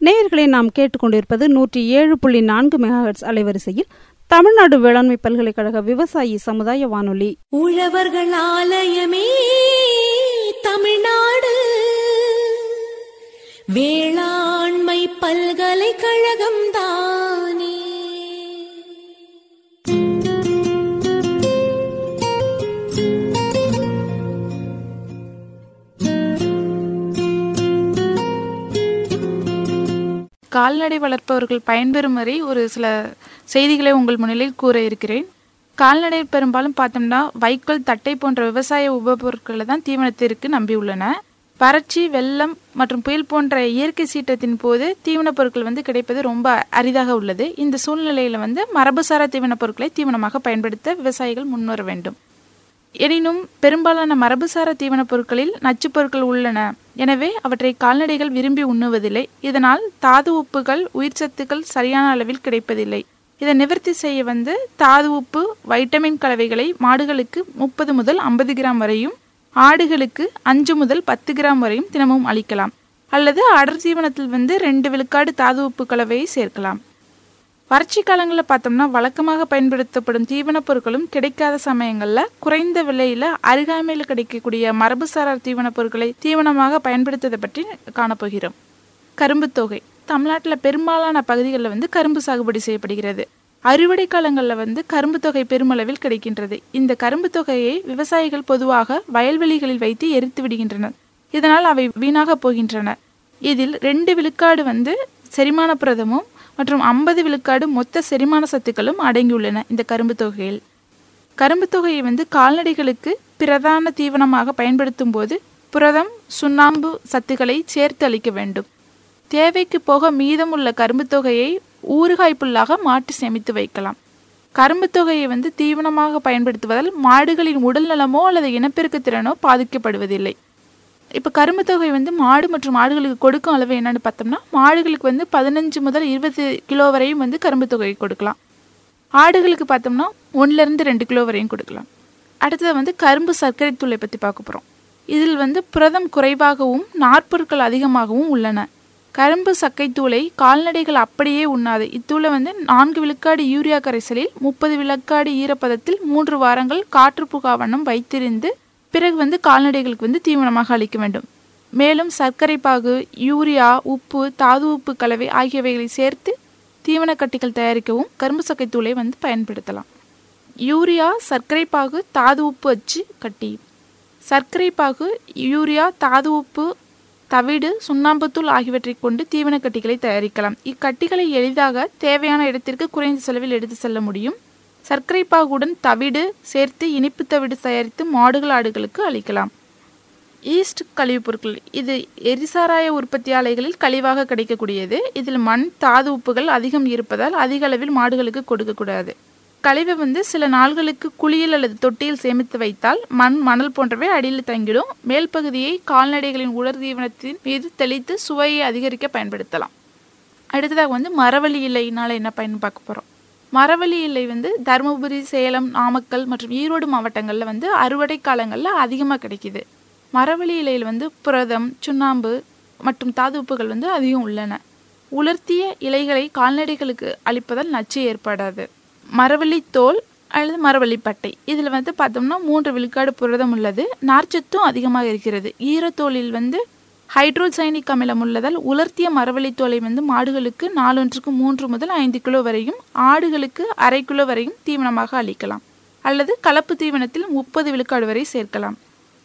நேயர்களை நாம் கேட்டுக்கொண்டிருப்பது நூற்றி ஏழு புள்ளி நான்கு மெகாஹெட்ஸ் அலைவரிசையில் தமிழ்நாடு வேளாண்மை பல்கலைக்கழக விவசாயி சமுதாய வானொலி உழவர்கள் ஆலயமே தமிழ்நாடு வேளாண்மை பல்கலைக்கழகம் தானே கால்நடை வளர்ப்பவர்கள் பயன்பெறும் வரை ஒரு சில செய்திகளை உங்கள் முன்னிலையில் கூற இருக்கிறேன் கால்நடை பெரும்பாலும் பார்த்தோம்னா வைக்கோல் தட்டை போன்ற விவசாய உபபொருட்களை தான் தீவனத்திற்கு நம்பியுள்ளன வறட்சி வெள்ளம் மற்றும் புயல் போன்ற இயற்கை சீற்றத்தின் போது தீவனப் பொருட்கள் வந்து கிடைப்பது ரொம்ப அரிதாக உள்ளது இந்த சூழ்நிலையில் வந்து மரபுசாரா தீவனப் பொருட்களை தீவனமாக பயன்படுத்த விவசாயிகள் முன்வர வேண்டும் எனினும் பெரும்பாலான மரபுசார தீவனப் பொருட்களில் நச்சுப் பொருட்கள் உள்ளன எனவே அவற்றை கால்நடைகள் விரும்பி உண்ணுவதில்லை இதனால் தாது உப்புகள் உயிர்ச்சத்துக்கள் சரியான அளவில் கிடைப்பதில்லை இதை நிவர்த்தி செய்ய வந்து தாது உப்பு வைட்டமின் கலவைகளை மாடுகளுக்கு முப்பது முதல் ஐம்பது கிராம் வரையும் ஆடுகளுக்கு அஞ்சு முதல் பத்து கிராம் வரையும் தினமும் அளிக்கலாம் அல்லது அடர் தீவனத்தில் வந்து ரெண்டு விழுக்காடு தாது உப்பு கலவையை சேர்க்கலாம் வறட்சி காலங்களில் பார்த்தோம்னா வழக்கமாக பயன்படுத்தப்படும் தீவனப் பொருட்களும் கிடைக்காத சமயங்களில் குறைந்த விலையில் அருகாமையில் கிடைக்கக்கூடிய மரபுசாரா தீவனப் பொருட்களை தீவனமாக பயன்படுத்துவதை பற்றி காணப்போகிறோம் கரும்பு தொகை தமிழ்நாட்டில் பெரும்பாலான பகுதிகளில் வந்து கரும்பு சாகுபடி செய்யப்படுகிறது அறுவடை காலங்களில் வந்து கரும்பு தொகை பெருமளவில் கிடைக்கின்றது இந்த கரும்பு தொகையை விவசாயிகள் பொதுவாக வயல்வெளிகளில் வைத்து எரித்து விடுகின்றனர் இதனால் அவை வீணாக போகின்றன இதில் ரெண்டு விழுக்காடு வந்து செரிமான புரதமும் மற்றும் ஐம்பது விழுக்காடு மொத்த செரிமான சத்துக்களும் அடங்கியுள்ளன இந்த கரும்பு தொகையில் கரும்பு தொகையை வந்து கால்நடைகளுக்கு பிரதான தீவனமாக பயன்படுத்தும் போது புரதம் சுண்ணாம்பு சத்துக்களை சேர்த்து அளிக்க வேண்டும் தேவைக்கு போக மீதமுள்ள கரும்பு தொகையை ஊறுகாய் புல்லாக மாற்றி சேமித்து வைக்கலாம் கரும்பு தொகையை வந்து தீவனமாக பயன்படுத்துவதால் மாடுகளின் உடல் நலமோ அல்லது இனப்பெருக்க திறனோ பாதிக்கப்படுவதில்லை இப்போ கரும்பு தொகை வந்து மாடு மற்றும் மாடுகளுக்கு கொடுக்கும் அளவு என்னன்னு பார்த்தோம்னா மாடுகளுக்கு வந்து பதினஞ்சு முதல் இருபது கிலோ வரையும் வந்து கரும்பு தொகை கொடுக்கலாம் ஆடுகளுக்கு பார்த்தோம்னா ஒன்றுலேருந்து ரெண்டு கிலோ வரையும் கொடுக்கலாம் அடுத்தது வந்து கரும்பு சர்க்கரை தூளை பற்றி பார்க்க போகிறோம் இதில் வந்து புரதம் குறைவாகவும் நாற்பொருட்கள் அதிகமாகவும் உள்ளன கரும்பு சக்கைத்தூளை கால்நடைகள் அப்படியே உண்ணாது இத்தூளை வந்து நான்கு விழுக்காடு யூரியா கரைசலில் முப்பது விழுக்காடு ஈரப்பதத்தில் மூன்று வாரங்கள் காற்று புகா வண்ணம் வைத்திருந்து பிறகு வந்து கால்நடைகளுக்கு வந்து தீவனமாக அளிக்க வேண்டும் மேலும் சர்க்கரை பாகு யூரியா உப்பு தாது உப்பு கலவை ஆகியவைகளை சேர்த்து தீவனக்கட்டிகள் தயாரிக்கவும் கரும்பு சக்கைத்தூளை வந்து பயன்படுத்தலாம் யூரியா சர்க்கரை பாகு தாது உப்பு அச்சு கட்டி சர்க்கரை பாகு யூரியா தாது உப்பு தவிடு சுண்ணாம்புத்தூள் ஆகியவற்றை கொண்டு தீவனக்கட்டிகளை தயாரிக்கலாம் இக்கட்டிகளை எளிதாக தேவையான இடத்திற்கு குறைந்த செலவில் எடுத்து செல்ல முடியும் சர்க்கரை பாகுடன் தவிடு சேர்த்து இனிப்பு தவிடு தயாரித்து மாடுகள் ஆடுகளுக்கு அளிக்கலாம் ஈஸ்ட் கழிவுப் பொருட்கள் இது எரிசாராய உற்பத்தி ஆலைகளில் கழிவாக கிடைக்கக்கூடியது இதில் மண் தாது உப்புகள் அதிகம் இருப்பதால் அதிக அளவில் மாடுகளுக்கு கொடுக்கக்கூடாது கழிவை வந்து சில நாள்களுக்கு குளியல் அல்லது தொட்டியில் சேமித்து வைத்தால் மண் மணல் போன்றவை அடியில் தங்கிடும் மேல் பகுதியை கால்நடைகளின் உலர் தீவனத்தின் மீது தெளித்து சுவையை அதிகரிக்க பயன்படுத்தலாம் அடுத்ததாக வந்து மரவள்ளி இலையினால் என்ன பயன் பார்க்க போகிறோம் மரவள்ளி இலை வந்து தருமபுரி சேலம் நாமக்கல் மற்றும் ஈரோடு மாவட்டங்களில் வந்து அறுவடை காலங்களில் அதிகமாக கிடைக்கிது மரவள்ளி இலையில் வந்து புரதம் சுண்ணாம்பு மற்றும் தாது உப்புகள் வந்து அதிகம் உள்ளன உலர்த்திய இலைகளை கால்நடைகளுக்கு அளிப்பதால் நச்சு ஏற்படாது மரவள்ளி தோல் அல்லது மரவள்ளி பட்டை இதில் வந்து பார்த்தோம்னா மூன்று விழுக்காடு புரதம் உள்ளது நார்ச்சத்தும் அதிகமாக இருக்கிறது ஈரத்தோலில் வந்து ஹைட்ரோசைனிக் அமிலம் உள்ளதால் உலர்த்திய மரவள்ளித்தோலை வந்து மாடுகளுக்கு நாலொன்றுக்கு மூன்று முதல் ஐந்து கிலோ வரையும் ஆடுகளுக்கு அரை கிலோ வரையும் தீவனமாக அளிக்கலாம் அல்லது கலப்பு தீவனத்தில் முப்பது விழுக்காடு வரை சேர்க்கலாம்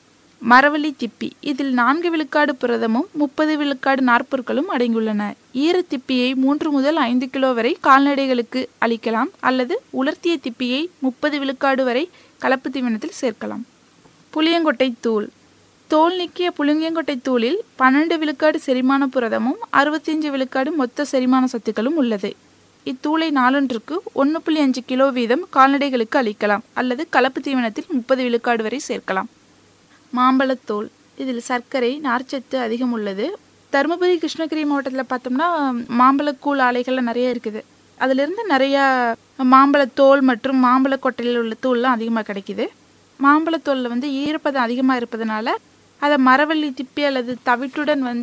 மரவள்ளி திப்பி இதில் நான்கு விழுக்காடு புரதமும் முப்பது விழுக்காடு நாற்பொருட்களும் அடங்கியுள்ளன ஈரத்திப்பியை மூன்று முதல் ஐந்து கிலோ வரை கால்நடைகளுக்கு அளிக்கலாம் அல்லது உலர்த்திய திப்பியை முப்பது விழுக்காடு வரை கலப்பு தீவனத்தில் சேர்க்கலாம் புளியங்கொட்டை தூள் தோல் நீக்கிய புளியங்கொட்டை தூளில் பன்னெண்டு விழுக்காடு செரிமான புரதமும் அறுபத்தஞ்சு விழுக்காடு மொத்த செரிமான சத்துக்களும் உள்ளது இத்தூளை நாளொன்றுக்கு ஒன்று புள்ளி அஞ்சு கிலோ வீதம் கால்நடைகளுக்கு அளிக்கலாம் அல்லது கலப்பு தீவனத்தில் முப்பது விழுக்காடு வரை சேர்க்கலாம் மாம்பழத்தோல் இதில் சர்க்கரை நார்ச்சத்து அதிகம் உள்ளது தருமபுரி கிருஷ்ணகிரி மாவட்டத்தில் பார்த்தோம்னா மாம்பழக்கூழ் ஆலைகள்லாம் நிறைய இருக்குது அதிலிருந்து நிறையா மாம்பழத்தோல் மற்றும் மாம்பழக்கொட்டையில் உள்ள தூள்லாம் அதிகமாக கிடைக்குது மாம்பழத்தோலில் வந்து ஈரப்பதம் அதிகமாக இருப்பதனால அதை மரவள்ளி திப்பி அல்லது தவிட்டுடன் வந்து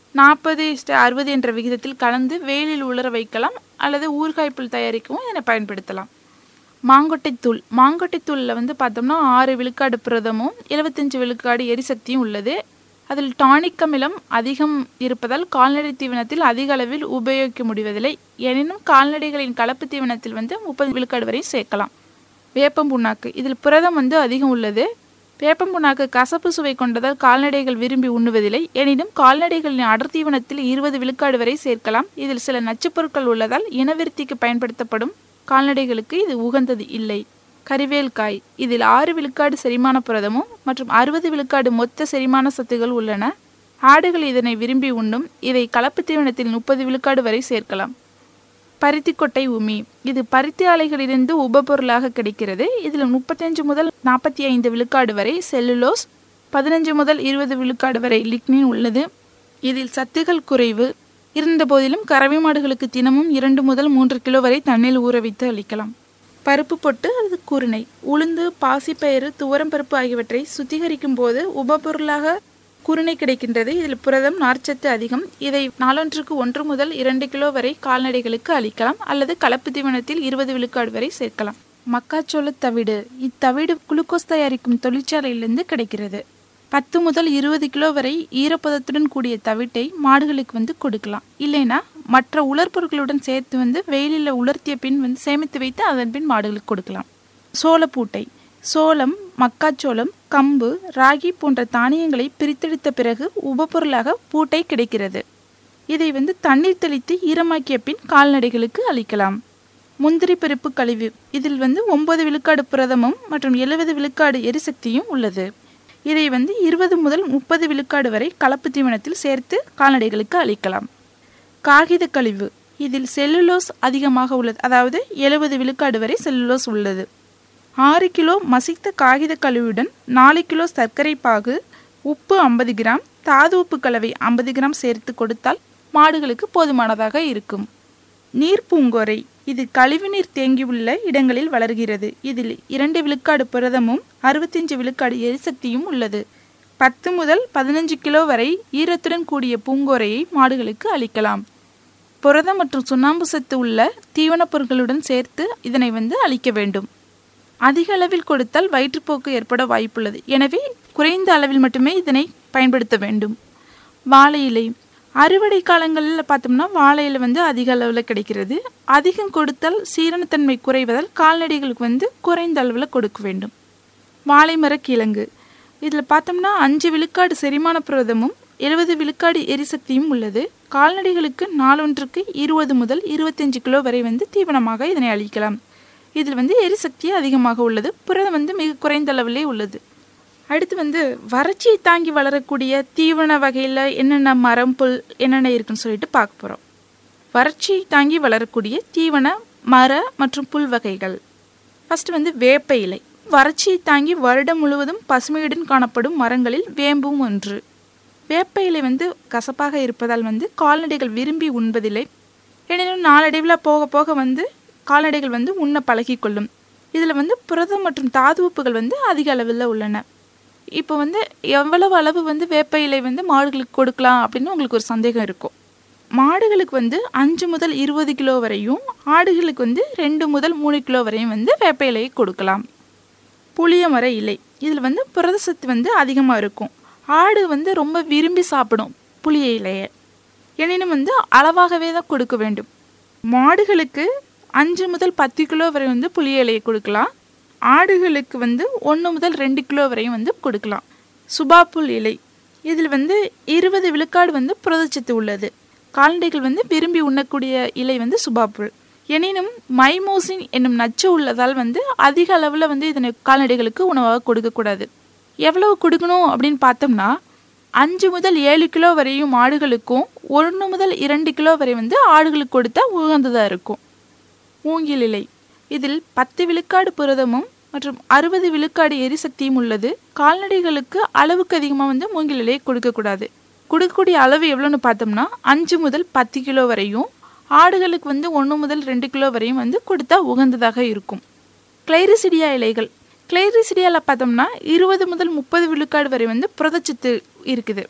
நாற்பது அறுபது என்ற விகிதத்தில் கலந்து வெயிலில் உலர வைக்கலாம் அல்லது ஊறுகாய் புல் தயாரிக்கவும் இதனை பயன்படுத்தலாம் மாங்கொட்டைத்தூள் மாங்கொட்டைத்தூளில் வந்து பார்த்தோம்னா ஆறு விழுக்காடு புரதமும் எழுபத்தஞ்சு விழுக்காடு எரிசக்தியும் உள்ளது அதில் டானிக் அமிலம் அதிகம் இருப்பதால் கால்நடை தீவனத்தில் அதிக அளவில் உபயோகிக்க முடிவதில்லை எனினும் கால்நடைகளின் கலப்பு தீவனத்தில் வந்து முப்பது விழுக்காடு வரை சேர்க்கலாம் வேப்பம் புண்ணாக்கு இதில் புரதம் வந்து அதிகம் உள்ளது வேப்பம் புண்ணாக்கு கசப்பு சுவை கொண்டதால் கால்நடைகள் விரும்பி உண்ணுவதில்லை எனினும் கால்நடைகளின் அடர் தீவனத்தில் இருபது விழுக்காடு வரை சேர்க்கலாம் இதில் சில நச்சுப் பொருட்கள் உள்ளதால் இனவிருத்திக்கு பயன்படுத்தப்படும் கால்நடைகளுக்கு இது உகந்தது இல்லை கறிவேல் காய் இதில் ஆறு விழுக்காடு செரிமான புரதமும் மற்றும் அறுபது விழுக்காடு மொத்த செரிமான சத்துகள் உள்ளன ஆடுகள் இதனை விரும்பி உண்ணும் இதை கலப்பு தீவனத்தில் முப்பது விழுக்காடு வரை சேர்க்கலாம் பருத்திக்கொட்டை உமி இது பருத்தி ஆலைகளிலிருந்து உபபொருளாக கிடைக்கிறது இதில் முப்பத்தஞ்சு முதல் நாற்பத்தி ஐந்து விழுக்காடு வரை செல்லுலோஸ் பதினஞ்சு முதல் இருபது விழுக்காடு வரை லிக்னின் உள்ளது இதில் சத்துகள் குறைவு இருந்தபோதிலும் கறவை மாடுகளுக்கு தினமும் இரண்டு முதல் மூன்று கிலோ வரை தண்ணீர் ஊற வைத்து அளிக்கலாம் பருப்பு பொட்டு அல்லது குருணை உளுந்து பாசிப்பயிறு துவரம்பருப்பு ஆகியவற்றை சுத்திகரிக்கும் போது உபபொருளாக குருணை கிடைக்கின்றது இதில் புரதம் நார்ச்சத்து அதிகம் இதை நாளொன்றுக்கு ஒன்று முதல் இரண்டு கிலோ வரை கால்நடைகளுக்கு அளிக்கலாம் அல்லது கலப்பு தீவனத்தில் இருபது விழுக்காடு வரை சேர்க்கலாம் மக்காச்சோள தவிடு இத்தவிடு குளுக்கோஸ் தயாரிக்கும் தொழிற்சாலையிலிருந்து கிடைக்கிறது பத்து முதல் இருபது கிலோ வரை ஈரப்பதத்துடன் கூடிய தவிட்டை மாடுகளுக்கு வந்து கொடுக்கலாம் இல்லைன்னா மற்ற உலர்பொருட்களுடன் சேர்த்து வந்து வெயிலில் உலர்த்திய பின் வந்து சேமித்து வைத்து அதன் பின் மாடுகளுக்கு கொடுக்கலாம் சோளப்பூட்டை சோளம் மக்காச்சோளம் கம்பு ராகி போன்ற தானியங்களை பிரித்தெடுத்த பிறகு உபப்பொருளாக பூட்டை கிடைக்கிறது இதை வந்து தண்ணீர் தெளித்து ஈரமாக்கிய பின் கால்நடைகளுக்கு அளிக்கலாம் முந்திரி பருப்பு கழிவு இதில் வந்து ஒன்பது விழுக்காடு புரதமும் மற்றும் எழுபது விழுக்காடு எரிசக்தியும் உள்ளது இதை வந்து இருபது முதல் முப்பது விழுக்காடு வரை கலப்பு தீவனத்தில் சேர்த்து கால்நடைகளுக்கு அளிக்கலாம் காகித கழிவு இதில் செல்லுலோஸ் அதிகமாக உள்ளது அதாவது எழுபது விழுக்காடு வரை செல்லுலோஸ் உள்ளது ஆறு கிலோ மசித்த காகித கழிவுடன் நாலு கிலோ சர்க்கரை பாகு உப்பு ஐம்பது கிராம் தாது உப்பு கலவை ஐம்பது கிராம் சேர்த்து கொடுத்தால் மாடுகளுக்கு போதுமானதாக இருக்கும் நீர் பூங்கோரை இது கழிவுநீர் தேங்கியுள்ள இடங்களில் வளர்கிறது இதில் இரண்டு விழுக்காடு புரதமும் அறுபத்தஞ்சு விழுக்காடு எரிசக்தியும் உள்ளது பத்து முதல் பதினஞ்சு கிலோ வரை ஈரத்துடன் கூடிய பூங்கோரையை மாடுகளுக்கு அளிக்கலாம் புரதம் மற்றும் சுண்ணாம்பு சத்து உள்ள தீவனப் பொருட்களுடன் சேர்த்து இதனை வந்து அளிக்க வேண்டும் அதிக அளவில் கொடுத்தால் வயிற்றுப்போக்கு ஏற்பட வாய்ப்புள்ளது எனவே குறைந்த அளவில் மட்டுமே இதனை பயன்படுத்த வேண்டும் வாழை இலை அறுவடை காலங்களில் பார்த்தோம்னா வாழை இலை வந்து அதிக அளவில் கிடைக்கிறது அதிகம் கொடுத்தால் சீரணத்தன்மை குறைவதால் கால்நடைகளுக்கு வந்து குறைந்த அளவில் கொடுக்க வேண்டும் வாழை மர கிழங்கு இதில் பார்த்தோம்னா அஞ்சு விழுக்காடு செரிமான புரதமும் எழுபது விழுக்காடு எரிசக்தியும் உள்ளது கால்நடைகளுக்கு நாளொன்றுக்கு இருபது முதல் இருபத்தஞ்சு கிலோ வரை வந்து தீவனமாக இதனை அளிக்கலாம் இதில் வந்து எரிசக்தி அதிகமாக உள்ளது புரதம் வந்து மிக குறைந்த அளவிலே உள்ளது அடுத்து வந்து வறட்சியை தாங்கி வளரக்கூடிய தீவன வகையில் என்னென்ன மரம் புல் என்னென்ன இருக்குன்னு சொல்லிட்டு பார்க்க போகிறோம் வறட்சியை தாங்கி வளரக்கூடிய தீவன மர மற்றும் புல் வகைகள் ஃபர்ஸ்ட் வந்து வேப்ப இலை வறட்சியை தாங்கி வருடம் முழுவதும் பசுமையுடன் காணப்படும் மரங்களில் வேம்பும் ஒன்று வேப்ப இலை வந்து கசப்பாக இருப்பதால் வந்து கால்நடைகள் விரும்பி உண்பதில்லை எனினும் நாளடைவில் போக போக வந்து கால்நடைகள் வந்து உண்ண பழகிக்கொள்ளும் இதில் வந்து புரதம் மற்றும் தாது உப்புகள் வந்து அதிக அளவில் உள்ளன இப்போ வந்து எவ்வளவு அளவு வந்து வேப்ப இலை வந்து மாடுகளுக்கு கொடுக்கலாம் அப்படின்னு உங்களுக்கு ஒரு சந்தேகம் இருக்கும் மாடுகளுக்கு வந்து அஞ்சு முதல் இருபது கிலோ வரையும் ஆடுகளுக்கு வந்து ரெண்டு முதல் மூணு கிலோ வரையும் வந்து வேப்ப இலையை கொடுக்கலாம் புளிய மர இலை இதில் வந்து புரத சத்து வந்து அதிகமாக இருக்கும் ஆடு வந்து ரொம்ப விரும்பி சாப்பிடும் புளிய இலையை எனினும் வந்து அளவாகவே தான் கொடுக்க வேண்டும் மாடுகளுக்கு அஞ்சு முதல் பத்து கிலோ வரை வந்து புளிய இலையை கொடுக்கலாம் ஆடுகளுக்கு வந்து ஒன்று முதல் ரெண்டு கிலோ வரையும் வந்து கொடுக்கலாம் சுபாப்புல் இலை இதில் வந்து இருபது விழுக்காடு வந்து புரதச்சத்து உள்ளது கால்நடைகள் வந்து விரும்பி உண்ணக்கூடிய இலை வந்து சுபாப்புல் எனினும் மைமோசின் என்னும் நச்சு உள்ளதால் வந்து அதிக அளவில் வந்து இதனை கால்நடைகளுக்கு உணவாக கொடுக்கக்கூடாது எவ்வளவு கொடுக்கணும் அப்படின்னு பார்த்தோம்னா அஞ்சு முதல் ஏழு கிலோ வரையும் ஆடுகளுக்கும் ஒன்று முதல் இரண்டு கிலோ வரை வந்து ஆடுகளுக்கு கொடுத்தா உகந்ததாக இருக்கும் மூங்கில் இலை இதில் பத்து விழுக்காடு புரதமும் மற்றும் அறுபது விழுக்காடு எரிசக்தியும் உள்ளது கால்நடைகளுக்கு அளவுக்கு அதிகமாக வந்து மூங்கில் இலையை கொடுக்கக்கூடாது கொடுக்கக்கூடிய அளவு எவ்வளோன்னு பார்த்தோம்னா அஞ்சு முதல் பத்து கிலோ வரையும் ஆடுகளுக்கு வந்து ஒன்று முதல் ரெண்டு கிலோ வரையும் வந்து கொடுத்தா உகந்ததாக இருக்கும் கிளைரிசிடியா இலைகள் கிளைரிசிடியாவில் பார்த்தோம்னா இருபது முதல் முப்பது விழுக்காடு வரை வந்து புரதச்சத்து இருக்குது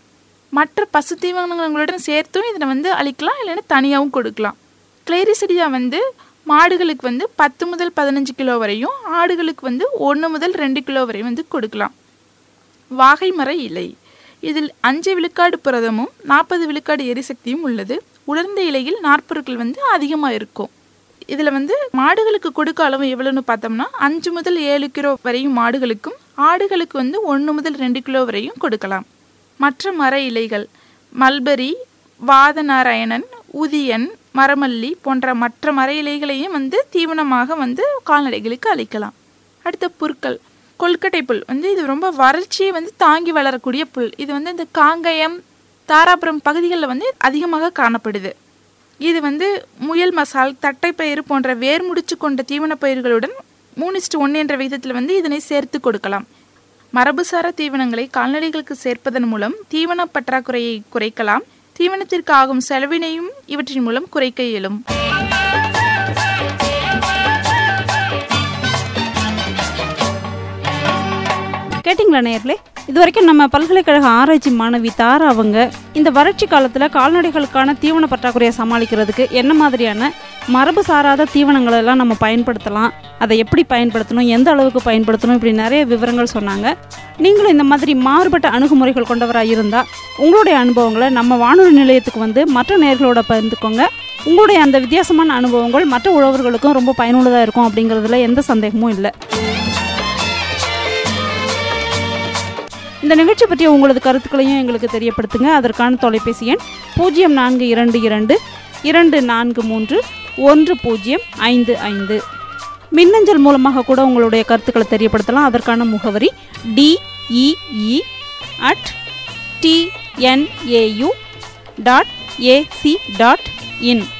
மற்ற பசு தீவனங்களுடன் சேர்த்தும் இதை வந்து அளிக்கலாம் இல்லைன்னா தனியாகவும் கொடுக்கலாம் கிளைரிசிடியா வந்து மாடுகளுக்கு வந்து பத்து முதல் பதினஞ்சு கிலோ வரையும் ஆடுகளுக்கு வந்து ஒன்று முதல் ரெண்டு கிலோ வரையும் வந்து கொடுக்கலாம் வாகை மர இலை இதில் அஞ்சு விழுக்காடு புரதமும் நாற்பது விழுக்காடு எரிசக்தியும் உள்ளது உலர்ந்த இலையில் நாற்பொருட்கள் வந்து அதிகமாக இருக்கும் இதில் வந்து மாடுகளுக்கு கொடுக்க அளவு எவ்வளோன்னு பார்த்தோம்னா அஞ்சு முதல் ஏழு கிலோ வரையும் மாடுகளுக்கும் ஆடுகளுக்கு வந்து ஒன்று முதல் ரெண்டு கிலோ வரையும் கொடுக்கலாம் மற்ற மர இலைகள் மல்பரி வாதநாராயணன் உதியன் மரமல்லி போன்ற மற்ற மர இலைகளையும் வந்து தீவனமாக வந்து கால்நடைகளுக்கு அளிக்கலாம் அடுத்த புற்கள் கொல்கட்டை புல் வந்து இது ரொம்ப வறட்சியை வந்து தாங்கி வளரக்கூடிய புல் இது வந்து இந்த காங்கயம் தாராபுரம் பகுதிகளில் வந்து அதிகமாக காணப்படுது இது வந்து முயல் மசால் தட்டைப்பயிறு போன்ற வேர் முடிச்சு கொண்ட தீவனப் பயிர்களுடன் மூணிஸ்டு ஒன்று என்ற விகிதத்தில் வந்து இதனை சேர்த்து கொடுக்கலாம் மரபுசார தீவனங்களை கால்நடைகளுக்கு சேர்ப்பதன் மூலம் தீவன பற்றாக்குறையை குறைக்கலாம் தீவனத்திற்கு ஆகும் செலவினையும் இவற்றின் மூலம் குறைக்க இயலும் கேட்டிங்களா நேயர்களே இது வரைக்கும் நம்ம பல்கலைக்கழக ஆராய்ச்சி மாணவி தாரா அவங்க இந்த வறட்சி காலத்தில் கால்நடைகளுக்கான தீவன பற்றாக்குறையை சமாளிக்கிறதுக்கு என்ன மாதிரியான மரபு சாராத தீவனங்களை எல்லாம் நம்ம பயன்படுத்தலாம் அதை எப்படி பயன்படுத்தணும் எந்த அளவுக்கு பயன்படுத்தணும் இப்படி நிறைய விவரங்கள் சொன்னாங்க நீங்களும் இந்த மாதிரி மாறுபட்ட அணுகுமுறைகள் கொண்டவராக இருந்தால் உங்களுடைய அனுபவங்களை நம்ம வானொலி நிலையத்துக்கு வந்து மற்ற நேர்களோட பகிர்ந்துக்கோங்க உங்களுடைய அந்த வித்தியாசமான அனுபவங்கள் மற்ற உழவர்களுக்கும் ரொம்ப பயனுள்ளதாக இருக்கும் அப்படிங்கிறதுல எந்த சந்தேகமும் இல்லை இந்த நிகழ்ச்சி பற்றிய உங்களது கருத்துக்களையும் எங்களுக்கு தெரியப்படுத்துங்க அதற்கான தொலைபேசி எண் பூஜ்ஜியம் நான்கு இரண்டு இரண்டு இரண்டு நான்கு மூன்று ஒன்று பூஜ்ஜியம் ஐந்து ஐந்து மின்னஞ்சல் மூலமாக கூட உங்களுடைய கருத்துக்களை தெரியப்படுத்தலாம் அதற்கான முகவரி D E E at T N A U dot A C dot in